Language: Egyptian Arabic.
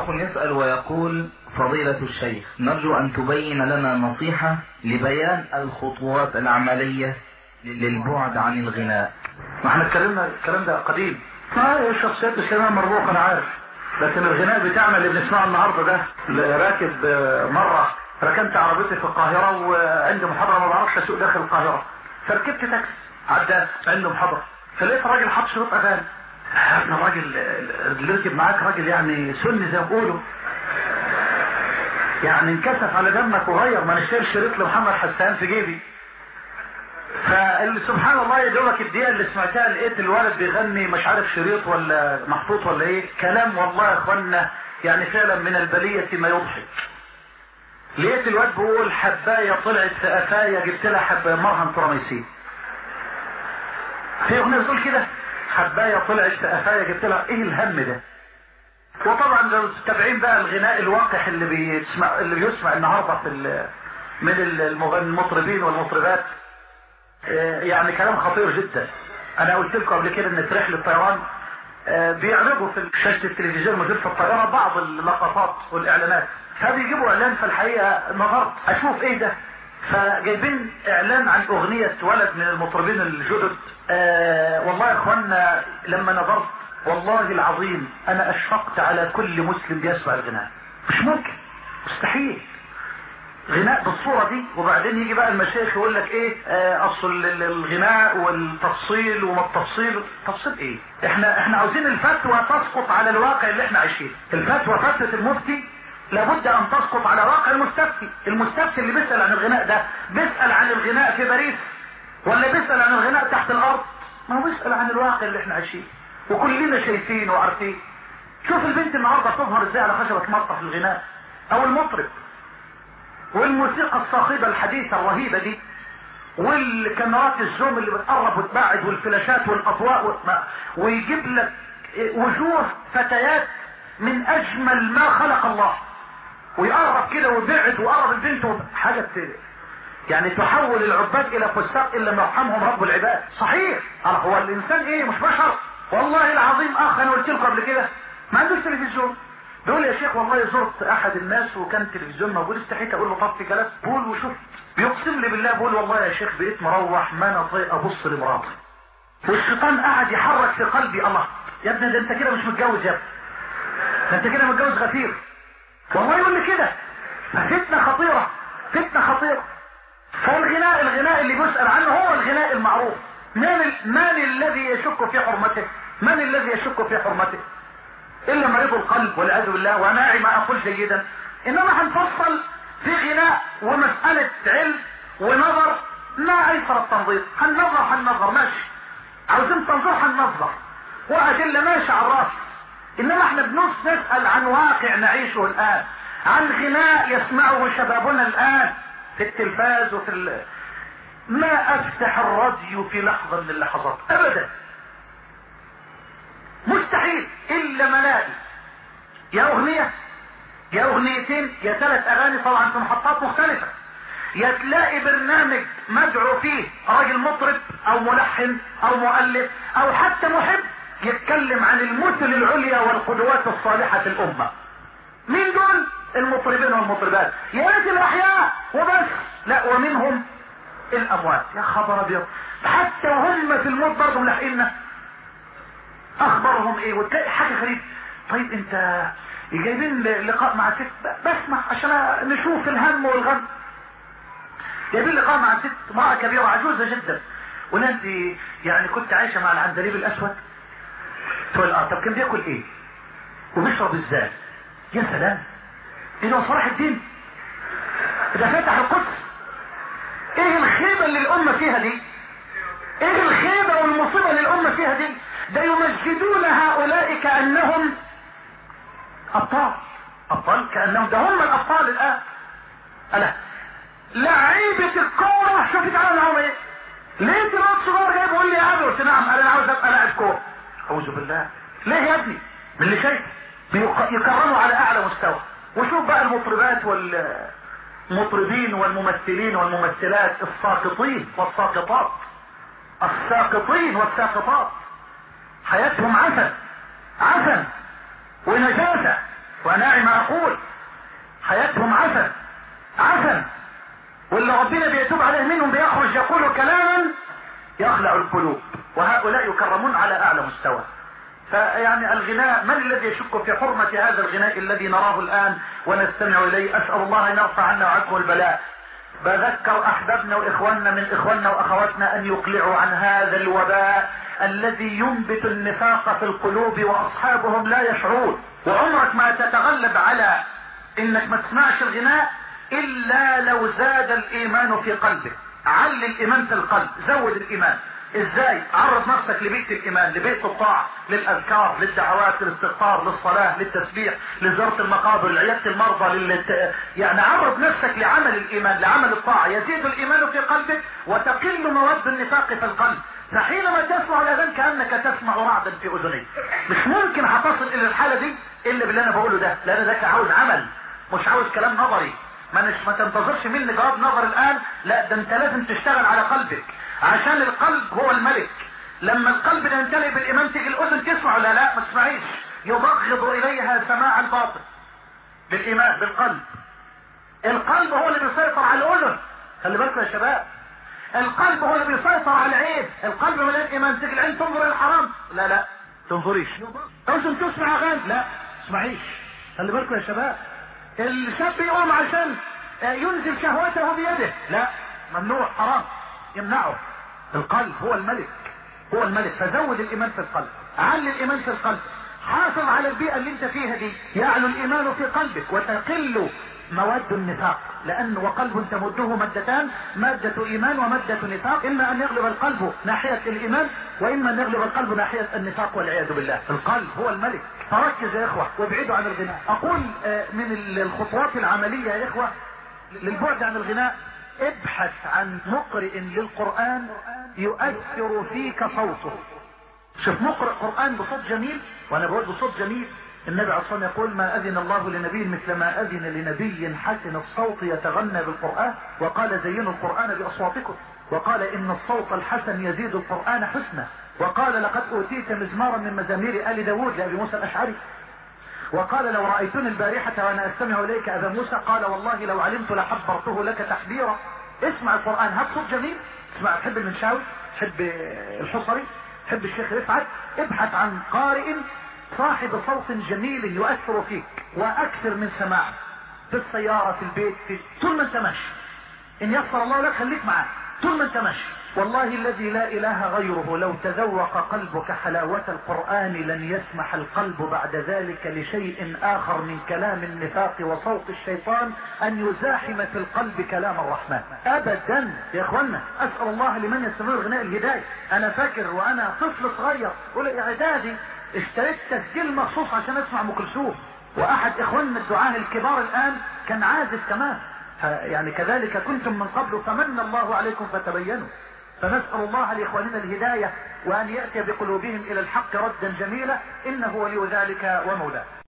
أخ يسأل ويقول فضيلة الشيخ نرجو أن تبين لنا نصيحة لبيان الخطوات العملية للبعد عن الغناء ما احنا اتكلمنا الكلام ده قديم اه الشخصيات الشباب مربوطة انا عارف لكن الغناء بتاعنا اللي بنسمعه النهارده ده راكب مرة ركنت عربيتي في القاهرة وعندي محاضرة ما بعرفش اسوق داخل القاهرة فركبت تاكسي عدى عنده محاضرة فلقيت راجل حاط شريط اغاني ابن الراجل اللي ركب معاك راجل يعني سني زي ما بيقولوا يعني انكسف على دمك وغير ما نشتري شريط لمحمد حسان في جيبي فسبحان الله يا دوبك الدقيقه اللي سمعتها لقيت الولد بيغني مش عارف شريط ولا محطوط ولا ايه كلام والله يا اخوانا يعني فعلا من البليه ما يضحك لقيت الواد بيقول حبايه طلعت في قفايا جبت لها حبايه مرهم تراميسين في اغنيه بتقول كده حبايه طلعت في قفايا جبت لها ايه الهم ده وطبعا لو تتابعين بقى الغناء الوقح اللي بيسمع اللي بيسمع النهارده في من المطربين والمطربات يعني كلام خطير جدا انا قلت لكم قبل كده ان في رحله طيران بيعرضوا في شاشه التلفزيون موجود في الطياره بعض اللقطات والاعلانات فبيجيبوا اعلان في الحقيقه نظرت اشوف ايه ده فجايبين اعلان عن اغنية ولد من المطربين الجدد آه والله يا اخوانا لما نظرت والله العظيم انا اشفقت على كل مسلم بيسمع الغناء مش ممكن مستحيل غناء بالصورة دي وبعدين يجي بقى المشايخ يقول لك ايه آه اصل الغناء والتفصيل وما التفصيل تفصيل ايه احنا احنا عاوزين الفتوى تسقط على الواقع اللي احنا عايشينه الفتوى فتوى المفتي لابد ان تسقط على واقع المستفتي المستفتي اللي بيسأل عن الغناء ده بيسأل عن الغناء في باريس ولا بيسأل عن الغناء تحت الارض ما هو بيسأل عن الواقع اللي احنا عايشينه وكلنا شايفين وعارفين شوف البنت النهارده بتظهر ازاي على خشبة مسرح الغناء او المطرب والموسيقى الصاخبة الحديثة الرهيبة دي والكاميرات الزوم اللي بتقرب وتبعد والفلاشات والاضواء ويجيب لك وجوه فتيات من اجمل ما خلق الله ويقرب كده ويبعد وقرب البنت حاجة يعني تحول العباد الى فساق الا ما يرحمهم رب العباد صحيح هو الانسان ايه مش بشر والله العظيم اخ انا قلت لكم قبل كده ما عندوش تلفزيون بيقول يا شيخ والله زرت احد الناس وكان التلفزيون موجود استحيت اقول له طب جلست بقول وشفت بيقسم لي بالله بقول والله يا شيخ بقيت مروح ما انا طايق ابص لمراتي والشيطان قعد يحرك في قلبي الله يا ابني ده انت كده مش متجوز يا ابني ده انت كده متجوز غفير والله يقول لي كده ففتنة خطيرة فتنة خطيرة فالغناء الغناء اللي بيسأل عنه هو الغناء المعروف من, من الذي يشك في حرمته من الذي يشك في حرمته الا مريض القلب والعياذ بالله وانا ما اقول جيدا انما هنفصل في غناء ومسألة علم ونظر ما ايسر التنظير هننظر هننظر ماشي عاوزين تنظير هننظر وادلة ماشي على الراس انما احنا بنص نسأل عن واقع نعيشه الان عن غناء يسمعه شبابنا الان في التلفاز وفي ال... ما افتح الراديو في لحظة من اللحظات ابدا مستحيل الا ملاقي يا اغنية يا اغنيتين يا ثلاث اغاني طبعا في محطات مختلفة يا تلاقي برنامج مدعو فيه راجل مطرب او ملحن او مؤلف او حتى محب يتكلم عن المثل العليا والقدوات الصالحة في الامة مين دول المطربين والمطربات يا ريت الاحياء وبس لا ومنهم الاموات يا خبر ابيض حتى وهم في الموت برضه ملاحقيننا اخبارهم ايه وتلاقي حاجه غريبه طيب انت جايبين لقاء مع ست بسمع عشان نشوف الهم والغم جايبين لقاء مع ست امرأة كبيرة عجوزة جدا وناس يعني كنت عايشة مع العندليب الاسود تقول اه طب كان بياكل ايه وبيشرب ازاي يا سلام ايه ده صلاح الدين ده فتح القدس ايه الخيبة اللي الامة فيها دي ايه الخيبة والمصيبة اللي الامة فيها دي ده يمجدون هؤلاء كأنهم ابطال ابطال كأنهم ده هم الابطال الان انا لعيبة الكورة شوفي تعالى معاهم ايه ليه تبقى صغير جاي بيقول لي يا ابي قلت نعم انا عاوز ابقى لاعب كورة اعوذ بالله ليه يا ابني من اللي شايف يكرموا على اعلى مستوى وشوف بقى المطربات والمطربين والممثلين والممثلات الساقطين والساقطات الساقطين والساقطات حياتهم عفن عفن ونجاسة وناعي ما اقول حياتهم عسل عسل واللي ربنا بيتوب عليه منهم بيخرج يقول كلاما يخلع القلوب وهؤلاء يكرمون على اعلى مستوى فيعني الغناء من الذي يشك في حرمة هذا الغناء الذي نراه الآن ونستمع إليه أسأل الله أن يرفع عنا وعنكم البلاء بذكر أحبابنا وإخواننا من إخواننا وأخواتنا أن يقلعوا عن هذا الوباء الذي ينبت النفاق في القلوب وأصحابهم لا يشعرون وعمرك ما تتغلب على إنك ما تسمعش الغناء إلا لو زاد الإيمان في قلبك علي الإيمان في القلب زود الإيمان ازاي عرض نفسك لبيت الايمان لبيت الطاعة للاذكار للدعوات للاستغفار للصلاة للتسبيح لزيارة المقابر لعيادة المرضى للت... يعني عرض نفسك لعمل الايمان لعمل الطاعة يزيد الايمان في قلبك وتقل مواد النفاق في القلب فحينما تسمع الاذان كانك تسمع رعدا في اذنيك مش ممكن هتصل الى الحالة دي الا باللي انا بقوله ده لان ده عاوز عمل مش عاوز كلام نظري ما, نش... ما تنتظرش مني جواب نظر الان لا ده انت لازم تشتغل على قلبك عشان القلب هو الملك لما القلب يمتلئ بالايمان تيجي الاذن تسمع ولا لا ما تسمعيش يبغض اليها سماع الباطل بالايمان بالقلب القلب هو اللي بيسيطر على الاذن خلي بالكم يا شباب القلب هو اللي بيسيطر على العين القلب مليان ايمان تيجي العين تنظر الى الحرام لا لا تنظريش اذن تسمع اغاني لا تسمعيش خلي بالكم يا شباب الشاب يقوم عشان ينزل شهوته بيده لا ممنوع حرام يمنعه القلب هو الملك هو الملك فزود الايمان في القلب علي الايمان في القلب حافظ على البيئة اللي انت فيها دي يعلو الايمان في قلبك وتقل مواد النفاق لان وقلب تمده مادتان مادة ايمان ومادة نفاق اما ان يغلب القلب ناحية الايمان واما ان يغلب القلب ناحية النفاق والعياذ بالله القلب هو الملك فركز يا اخوة وابعدوا عن الغناء اقول من الخطوات العملية يا اخوة للبعد عن الغناء ابحث عن مقرئ للقرآن يؤثر فيك صوته شوف مقرئ قرآن بصوت جميل وانا بقول بصوت جميل النبي عليه الصلاة يقول ما أذن الله لنبي مثل ما أذن لنبي حسن الصوت يتغنى بالقرآن وقال زينوا القرآن بأصواتكم وقال إن الصوت الحسن يزيد القرآن حسنا وقال لقد أوتيت مزمارا من مزامير آل داود لأبي موسى الأشعري وقال لو رأيتني البارحة وأنا أستمع إليك أبا موسى قال والله لو علمت لحبرته لك تحبيرا اسمع القرآن هات صوت جميل اسمع تحب المنشاوي تحب الحصري تحب الشيخ رفعت ابحث عن قارئ صاحب صوت جميل يؤثر فيك واكثر من سماع في السيارة في البيت في طول ما انت ماشي ان يسر الله لك خليك معاه طول ما انت ماشي والله الذي لا اله غيره لو تذوق قلبك حلاوة القرآن لن يسمح القلب بعد ذلك لشيء اخر من كلام النفاق وصوت الشيطان ان يزاحم في القلب كلام الرحمن ابدا يا اخوانا اسأل الله لمن يستمر غناء الهداية انا فاكر وانا طفل صغير قول اعدادي اشتريت تسجيل مخصوص عشان اسمع ام كلثوم واحد اخواننا الدعاة الكبار الان كان عازف كمان يعني كذلك كنتم من قبل فمن الله عليكم فتبينوا فنسأل الله لإخواننا الهداية وأن يأتي بقلوبهم إلى الحق ردا جميلا إنه ولي ذلك ومولاه